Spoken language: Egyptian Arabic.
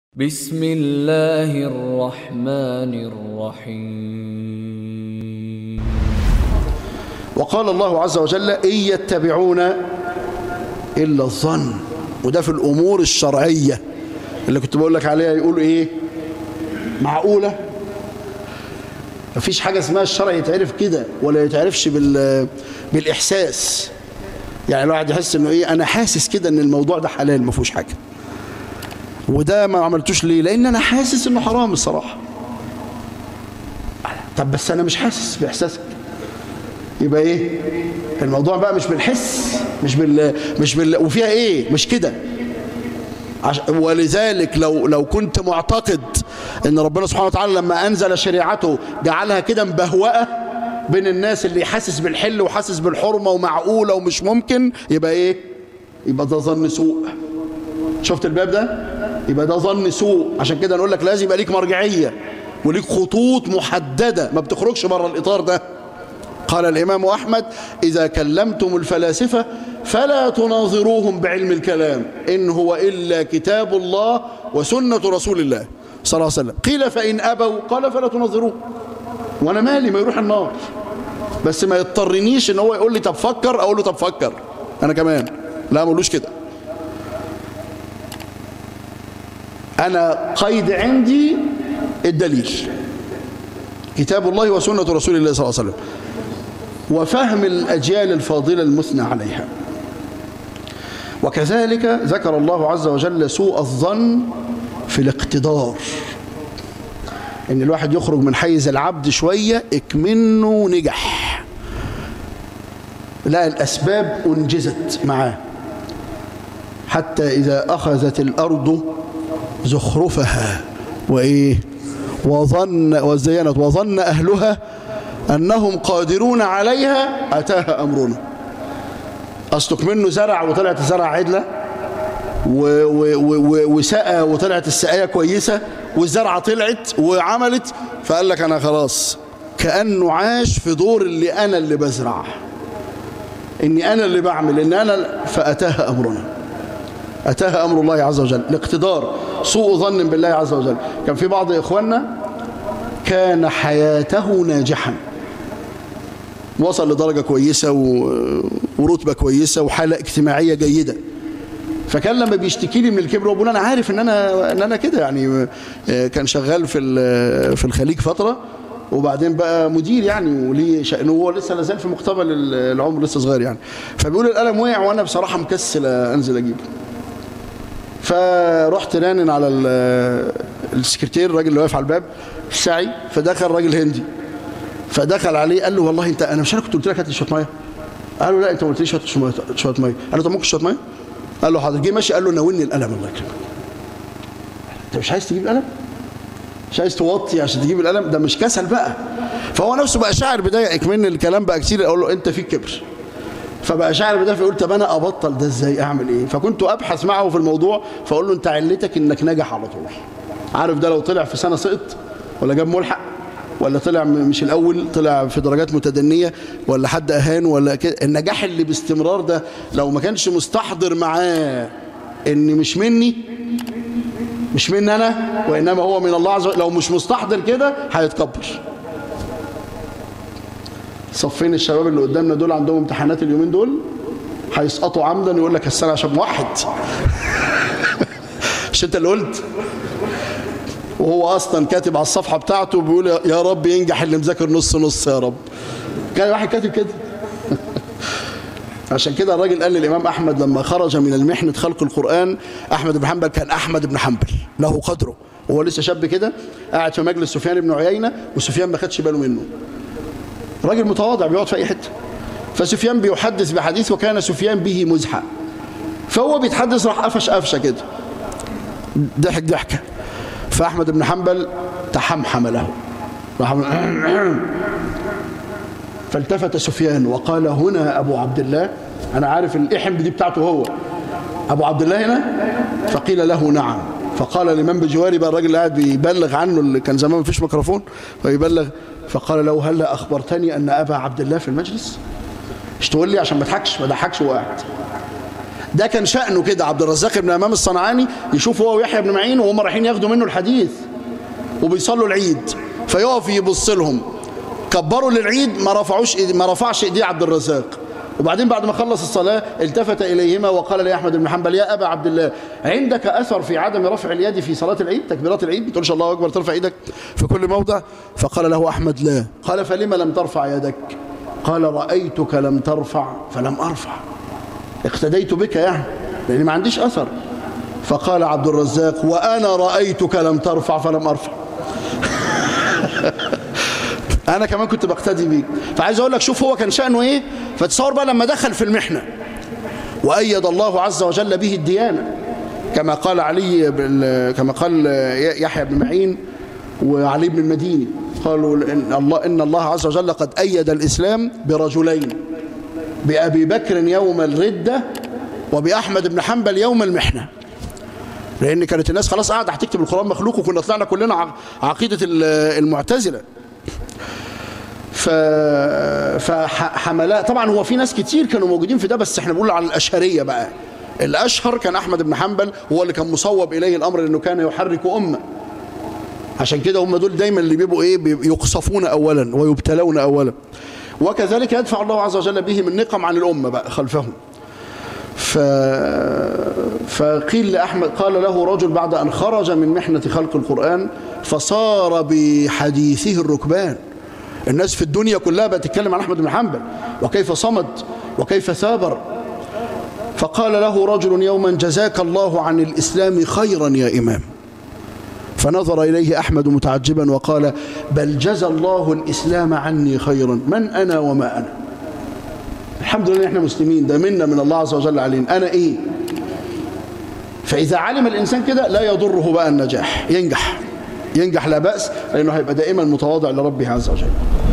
بسم الله الرحمن الرحيم وقال الله عز وجل إن يتبعون إلا الظن وده في الأمور الشرعية اللي كنت بقول لك عليها يقول إيه معقولة مفيش حاجة اسمها الشرع يتعرف كده ولا يتعرفش بال بالإحساس يعني الواحد يحس إنه إيه أنا حاسس كده إن الموضوع ده حلال ما فيهوش حاجة وده ما عملتوش ليه لأن أنا حاسس إنه حرام الصراحة طب بس أنا مش حاسس بإحساسك يبقى ايه الموضوع بقى مش بالحس مش بال مش بال وفيها ايه مش كده عش... ولذلك لو لو كنت معتقد ان ربنا سبحانه وتعالى لما انزل شريعته جعلها كده مبهوأه بين الناس اللي حاسس بالحل وحاسس بالحرمه ومعقوله ومش ممكن يبقى ايه يبقى ده ظن سوء شفت الباب ده يبقى ده ظن سوء عشان كده نقول لك لازم يبقى ليك مرجعيه وليك خطوط محدده ما بتخرجش بره الاطار ده قال الإمام أحمد إذا كلمتم الفلاسفة فلا تناظروهم بعلم الكلام إن هو إلا كتاب الله وسنة رسول الله صلى الله عليه وسلم قيل فإن أبوا قال فلا تناظروه وأنا مالي ما يروح النار بس ما يضطرنيش إن هو يقول لي طب فكر أقول له طب فكر أنا كمان لا ما لوش كده أنا قيد عندي الدليل كتاب الله وسنة رسول الله صلى الله عليه وسلم وفهم الأجيال الفاضلة المثنى عليها وكذلك ذكر الله عز وجل سوء الظن في الاقتدار ان الواحد يخرج من حيز العبد شوية اكمنه نجح لا الأسباب أنجزت معاه حتى إذا أخذت الأرض زخرفها وإيه وظن وزينت وظن أهلها أنهم قادرون عليها أتاها أمرنا أصلك منه زرع وطلعت الزرع عدلة وسقى وطلعت السقاية كويسة والزرعة طلعت وعملت فقال لك أنا خلاص كأنه عاش في دور اللي أنا اللي بزرع إني أنا اللي بعمل إن أنا فأتاها أمرنا أتاها أمر الله عز وجل الاقتدار سوء ظن بالله عز وجل كان في بعض إخواننا كان حياته ناجحا وصل لدرجة كويسة ورتبة كويسة وحالة اجتماعية جيدة فكان لما بيشتكي لي من الكبر وبقول انا عارف ان انا ان انا كده يعني كان شغال في في الخليج فتره وبعدين بقى مدير يعني وليه شأنه هو لسه لازال في مقتبل العمر لسه صغير يعني فبيقول القلم وقع وانا بصراحه مكسل انزل اجيبه فرحت رانن على السكرتير الراجل اللي واقف على الباب السعي فدخل راجل هندي فدخل عليه قال له والله انت انا مش انا كنت قلت لك هات لي شويه ميه قال له لا انت ما قلتليش هات شويه شويه ميه قال له طب ممكن شويه ميه قال له حاضر جه ماشي قال له ناولني القلم الله يكرمك انت مش عايز تجيب القلم مش عايز توطي عشان تجيب القلم ده مش كسل بقى فهو نفسه بقى شاعر بدايه اكمن الكلام بقى كتير اقول له انت فيك كبر فبقى شاعر بدايه فيقول طب انا ابطل ده ازاي اعمل ايه فكنت ابحث معه في الموضوع فاقول له انت علتك انك نجح على طول عارف ده لو طلع في سنه سقط ولا جاب ملحق ولا طلع مش الأول طلع في درجات متدنية ولا حد أهان ولا كده النجاح اللي باستمرار ده لو ما كانش مستحضر معاه إن مش مني مش مني أنا وإنما هو من الله عز وجل لو مش مستحضر كده هيتكبر صفين الشباب اللي قدامنا دول عندهم امتحانات اليومين دول هيسقطوا عمدا يقول لك السنة عشان موحد مش انت اللي قلت وهو اصلا كاتب على الصفحه بتاعته بيقول يا رب ينجح اللي مذاكر نص نص يا رب كان واحد كاتب كده عشان كده الراجل قال للامام احمد لما خرج من المحنه خلق القران احمد بن حنبل كان احمد بن حنبل له قدره وهو لسه شاب كده قاعد في مجلس سفيان بن عيينه وسفيان ما خدش باله منه راجل متواضع بيقعد في اي حته فسفيان بيحدث بحديث وكان سفيان به مزحه فهو بيتحدث راح قفش قفشه كده ضحك ضحكه فأحمد بن حنبل تحمحم له فالتفت سفيان وقال هنا أبو عبد الله أنا عارف الإحم دي بتاعته هو أبو عبد الله هنا فقيل له نعم فقال لمن بجواري بقى الراجل قاعد بيبلغ عنه اللي كان زمان مفيش ميكروفون فيبلغ فقال له هلا أخبرتني أن أبا عبد الله في المجلس مش تقول لي عشان ما اضحكش ما اضحكش وقاعد ده كان شأنه كده عبد الرزاق بن امام الصنعاني يشوف هو ويحيى بن معين وهم رايحين ياخدوا منه الحديث وبيصلوا العيد فيقف يبص لهم كبروا للعيد ما رفعوش إيدي ما رفعش ايديه عبد الرزاق وبعدين بعد ما خلص الصلاة التفت إليهما وقال لأحمد بن حنبل يا أبا عبد الله عندك أثر في عدم رفع اليد في صلاة العيد تكبيرات العيد ما تقولش الله أكبر ترفع إيدك في كل موضع فقال له أحمد لا قال فلما لم ترفع يدك قال رأيتك لم ترفع فلم أرفع اقتديت بك يعني لأني ما عنديش أثر فقال عبد الرزاق وأنا رأيتك لم ترفع فلم أرفع انا كمان كنت بقتدي بيه فعايز اقول لك شوف هو كان شأنه ايه فتصور بقى لما دخل في المحنة وأيد الله عز وجل به الديانة كما قال علي بن كما قال يحيى بن معين وعلي بن المديني قالوا إن الله إن الله عز وجل قد أيد الإسلام برجلين بأبي بكر يوم الردة وبأحمد بن حنبل يوم المحنة لأن كانت الناس خلاص قاعدة هتكتب القرآن مخلوق وكنا طلعنا كلنا عقيدة المعتزلة ف... فحملاء طبعا هو في ناس كتير كانوا موجودين في ده بس احنا بنقول على الأشهرية بقى الأشهر كان أحمد بن حنبل هو اللي كان مصوب إليه الأمر لأنه كان يحرك أمة عشان كده هم دول دايما اللي بيبقوا إيه يقصفون أولا ويبتلون أولا وكذلك يدفع الله عز وجل بهم النقم عن الأمة بقى خلفهم ف... فقيل لأحمد قال له رجل بعد أن خرج من محنة خلق القرآن فصار بحديثه الركبان الناس في الدنيا كلها بتتكلم عن أحمد بن حنبل وكيف صمد وكيف ثابر فقال له رجل يوما جزاك الله عن الإسلام خيرا يا إمام فنظر إليه أحمد متعجبا وقال بل جزى الله الإسلام عني خيرا من أنا وما أنا الحمد لله احنا مسلمين ده منا من الله عز وجل علينا أنا إيه فإذا علم الإنسان كده لا يضره بقى النجاح ينجح ينجح لا بأس لأنه هيبقى دائما متواضع لربه عز وجل